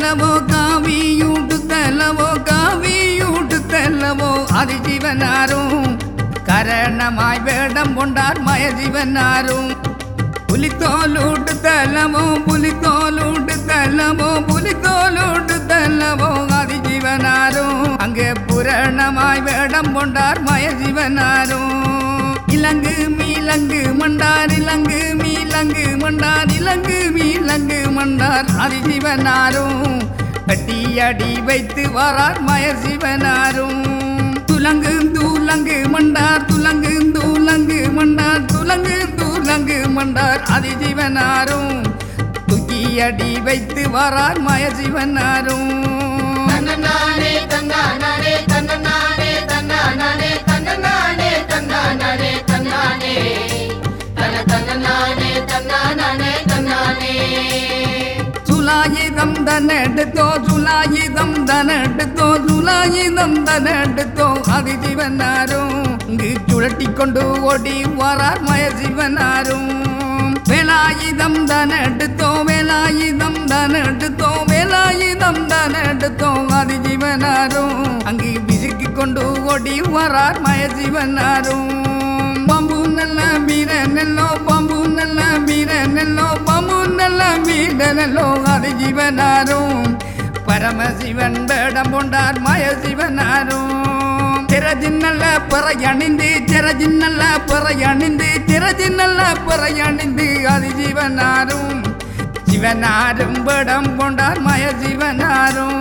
തലവോ കാവിയൂട്ടു തലവോ കാവിയൂട്ടു തലവോ അതിജീവനാരും കരണമായി വേടം കൊണ്ടാർ മയജീവനാരും പുലിത്തോലൂട്ട് തലവോ പുലിത്തോലൂട്ട് തലവോ പുലിത്തോലൂട്ട് തലവോ അതിജീവനാരും അங்கே പുരാണമായി വേടം കൊണ്ടാർ മയജീവനാരും இலங்கு மீலங்கு மண்டார் இலங்கு மீலங்கு மண்டார் இலங்கு மீலங்கு மண்டார் அதிசிவனாரும் கட்டி அடி வைத்து வரார் மயசிவனாரும் துலங்கு தூலங்கு மண்டார் துலங்கு தூலங்கு மண்டார் துலங்கு தூலங்கு மண்டார் அதிசிவனாரும் தூக்கி அடி வைத்து வரார் மயசிவனாரும் தன்னநானே தன்னானே தன்னநானே தன்னானே தன்னநானே தன்னானே தன்னானே தன தன்னநானே தன்னானே தன்னானே സുലായിതം തന്നെടുത്തോ സുലായിതം തന്നെടുത്തോ സുലായിതം തന്നെടുത്തോ അതിജീവനാരും ഇങ്ങ് ചുഴട്ടിക്കൊണ്ടു ഓടി വരാർ മയജീവനാരും വേലായുധം തന്നെടുത്തോ വേലായുധം തന്നെടുത്തോ വേലായുധം തന്നെടുത്തോ അതിജീവനാരും അങ്ങ് വിശുക്കിക്കൊണ്ടു ഓടി വരാർ മയജീവനാരും பம்பு நல்ல வீரனல்லோ பம்பு நல்ல வீரனல்லோ பம்பு நல்ல வீரனல்லோ அது ஜீவனாரும் பரமசிவன் வேடம் கொண்டார் மயசிவனாரும் சிறஜின் நல்ல பிறையணிந்து சிறஜின் நல்ல பிறையணிந்து சிறஜின் நல்ல பிறையணிந்து அது ஜீவனாரும் சிவனாரும் வேடம் கொண்டார் மயசிவனாரும்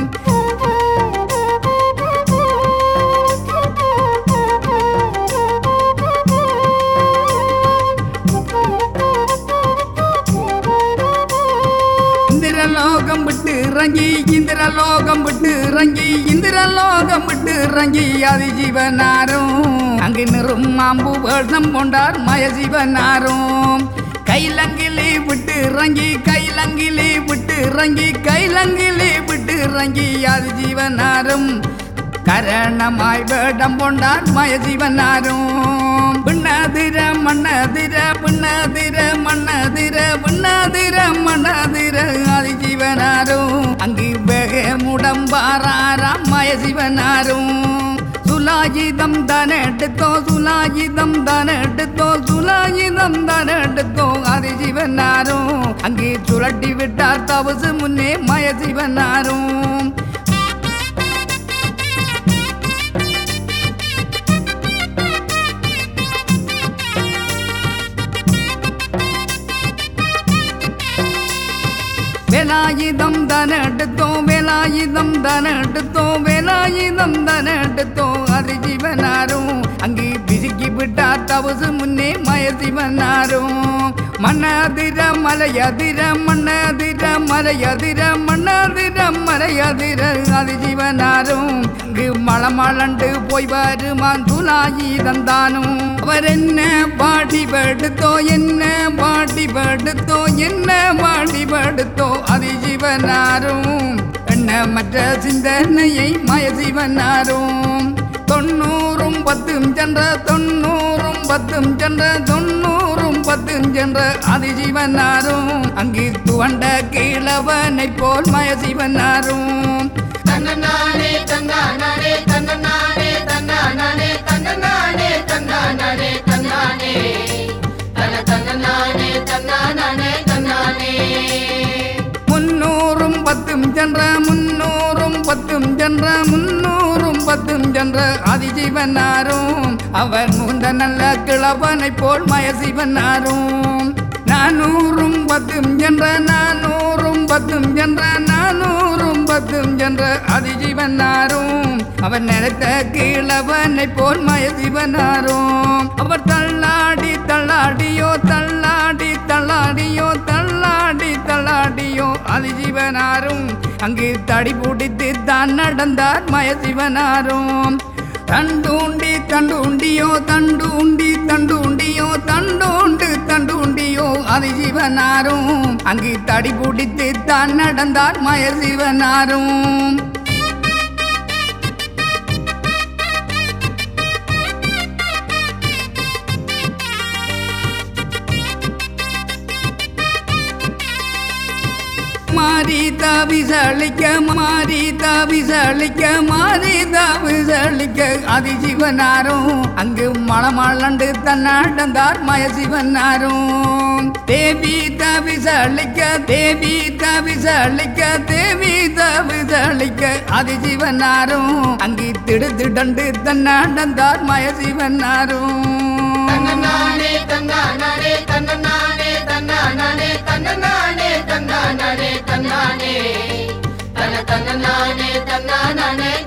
இந்திரலோகம் விட்டு இறங்கி இந்திரலோகம் விட்டு இறங்கி இந்திரலோகம் விட்டு இறங்கி அது ஜீவனாரும் அங்கு நிறும் மாம்பு வேஷம் கொண்டார் மயசிவனாரும் கைலங்கிலே விட்டு இறங்கி கைலங்கிலே விட்டு இறங்கி கைலங்கிலே விட்டு இறங்கி அது ஜீவனாரும் கரணமாய் வேடம் கொண்டார் மயசிவனாரும் பின்னதிர மன்னதிர பின்னதிர மன்னதிர பின்னதிர மன்னதிர ஆதிஜீவனாரும் அங்கு வெகமுடம்பாராம் மயசிவனாரும் சுலாயுதம் தனெடுத்தோ சுலாயுதம் தனெடுத்தோ சுலாயுதம் தனெடுத்தோ ஆதிஜீவனாரும் அங்கே சுழட்டி விட்டார் தவசு முன்னே மயசிவனாரும் வேலாயுதம் தனெடுத்தோ வேலாயுதம் தனெடுத்தோ வேலாயுதம் தனெடுத்தோ அது ஜீவனாரும் அங்கே பிசுக்கி விட்டார் தவசு முன்னே மயசிவனாரும் மன்னதிர மலையதிர மன்னதிர மலையதிர மன்னதிர மலையதிர அது ஜீவனாரும் இங்கு மளமளண்டு போய் வருமான் துலாயி தந்தானும் அவர் என்ன பாடி படுத்தோ என்ன பாடி படுத்தோ என்ன பாடி படுத்தோ அதிஜீவனாரும் எண்ணமற்ற சிந்தனையை மயசிவனாரும் தொண்ணூறும் பத்தும் சென்ற தொண்ணூறும் பத்தும் சென்ற தொண்ணூறும் பத்தும் சென்ற அதிஜீவனாரும் அங்கு துவண்ட கீழவனை போல் மயசிவனாரும் தன்னநானே தன்னானே தன்னநானே தன்னானே தன்னநானே தன்னானே தன்னானே தன தன்னநானே தன்னானே தன்னானே முன்னூறும் பத்தும் சென்ற முன்னூறும் பத்தும் சென்ற முன்னூறும் பத்தும் சென்ற அதிஜீவனாரும் அவர் முந்த நல்ல கிழவனை போல் மயசிவனாரும் நானூறும் பத்தும் சென்ற நானூறும் பத்தும் சென்ற நானூறும் பத்தும் சென்ற அதிஜீவனாரும் அவர் நினைத்த கிழவனை போல் மயசிவனாரும் அவர் தள்ளாடி தள்ளாடியோ தள்ளாடி தள்ளாடியோ தள்ளாடி தள்ளாடியோ அதிஜீவனாரும் அங்கு தடி பிடித்து தான் நடந்தார் மயசிவனாரும் தண்டூண்டி தண்டூண்டியோ தண்டூண்டி தண்டூண்டியோ தண்டூண்டு தண்டூண்டியோ அதிஜீவனாரும் அங்கு தடி பிடித்து தான் நடந்தார் மயசிவனாரும் மாறி தாவி சளிக்க மாறி தாவி சளிக்க மாறி தாவி சளிக்க அதிசிவனாரும் அங்கு மளமளண்டு தன்னாடந்தார் மயசிவனாரும் தேவி தாவி சளிக்க தேவி தாவி சளிக்க தேவி தாவி சளிக்க அதிசிவனாரும் அங்கு திடு திடண்டு தன்னாடந்தார் மயசிவனாரும் தன்னநானே தன்னானே தன்னநானே தன்னானே தன்னநானே தன்னானே தன்னானே தன தன்னநானே தன்னானே